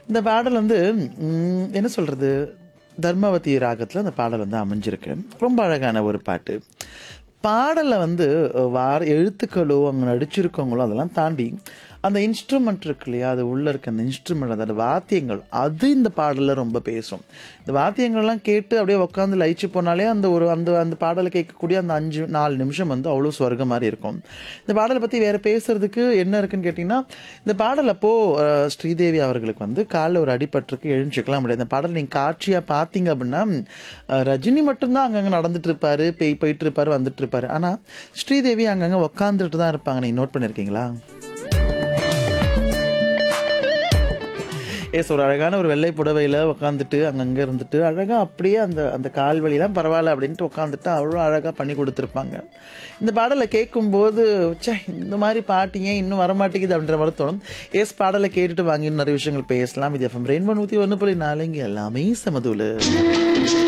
இந்த பாடல் வந்து ம், என்ன சொல்கிறது தர்மவதி ராகத்தில் அந்த பாடல் வந்து அமைஞ்சிருக்கு ரொம்ப அழகான ஒரு பாட்டு பாடலை வந்து அஹ், வார எழுத்துக்களோ அங்கே நடிச்சிருக்கவங்களோ அதெல்லாம் தாண்டி அந்த இன்ஸ்ட்ருமெண்ட் இருக்கு இல்லையா அது உள்ளே இருக்க அந்த இன்ஸ்ட்ருமெண்ட் அதோட வாத்தியங்கள் அது இந்த பாடலில் ரொம்ப பேசும் இந்த வாத்தியங்கள்லாம் கேட்டு அப்படியே உட்காந்து லயிச்சு போனாலே அந்த ஒரு அந்த அந்த பாடலை கேட்கக்கூடிய அந்த அஞ்சு நாலு நிமிஷம் வந்து அவ்வளோ சொர்க்கம் மாதிரி இருக்கும் இந்த பாடலை பற்றி வேறு பேசுறதுக்கு என்ன இருக்குன்னு கேட்டிங்கன்னா இந்த பாடல் அப்போ அஹ், ஸ்ரீதேவி அவர்களுக்கு வந்து காலில் ஒரு அடிபட்டிருக்கு எழுஞ்சிக்கலாம் முடியாது இந்த பாடல் நீங்கள் காட்சியாக பார்த்தீங்க அப்படின்னா அஹ், ரஜினி மட்டும்தான் அங்கங்கே நடந்துட்டு இருப்பாரு பெய் போயிட்டு இருப்பாரு வந்துட்டு இருப்பாரு ஆனால் ஸ்ரீதேவி அங்கங்கே உட்காந்துட்டு தான் இருப்பாங்க நீங்கள் நோட் பண்ணியிருக்கீங்களா ஏஸ் ஒரு அழகான ஒரு வெள்ளை புடவையில் உட்காந்துட்டு அங்கங்கே இருந்துட்டு அழகாக அப்படியே அந்த அந்த கால் வலிலாம் பரவாயில்ல அப்படின்ட்டு உட்காந்துட்டு அவ்வளோ அழகாக பண்ணி கொடுத்துருப்பாங்க இந்த பாடலை கேட்கும்போது ச்சே இந்த மாதிரி பாட்டு ஏன் இன்னும் வரமாட்டேங்குது அப்படின்ற மாதிரி தோணும் ஏஸ் பாடலை கேட்டுட்டு வாங்கி நிறைய விஷயங்கள் பேசலாம் இது எஃப்எம் ரெயின்போ நூற்றி ஒன்று புள்ளி நாலுங்க எல்லாமே சமதூலு